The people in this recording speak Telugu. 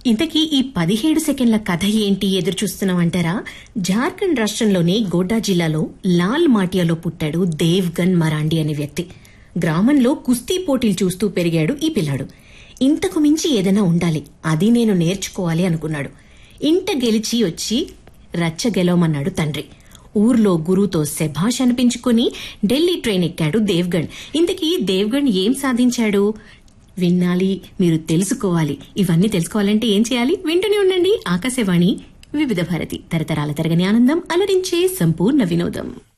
ఇంతకీ ఈ పదిహేడు సెకండ్ల కథ ఏంటి ఎదురు చూస్తున్నామంటారా జార్ఖండ్ రాష్ట్రంలోని గోడ్డా జిల్లాలో లాల్ మాటియాలో పుట్టాడు దేవ్గన్ మరాండి అనే వ్యక్తి గ్రామంలో కుస్తీ పోటీలు చూస్తూ పెరిగాడు ఈ పిల్లాడు ఇంతకు మించి ఏదైనా ఉండాలి అది నేను నేర్చుకోవాలి అనుకున్నాడు ఇంట గెలిచి వచ్చి రచ్చ గెలవమన్నాడు తండ్రి ఊర్లో గురువుతో శభాష్ అనిపించుకుని ఢిల్లీ ట్రైన్ ఎక్కాడు దేవ్గణ్ ఇంతకీ దేవ్గణ్ ఏం సాధించాడు వినాలి మీరు తెలుసుకోవాలి ఇవన్నీ తెలుసుకోవాలంటే ఏం చేయాలి వింటూనే ఉండండి ఆకాశవాణి వివిధ భారతి తరతరాల తరగని ఆనందం అలరించే సంపూర్ణ వినోదం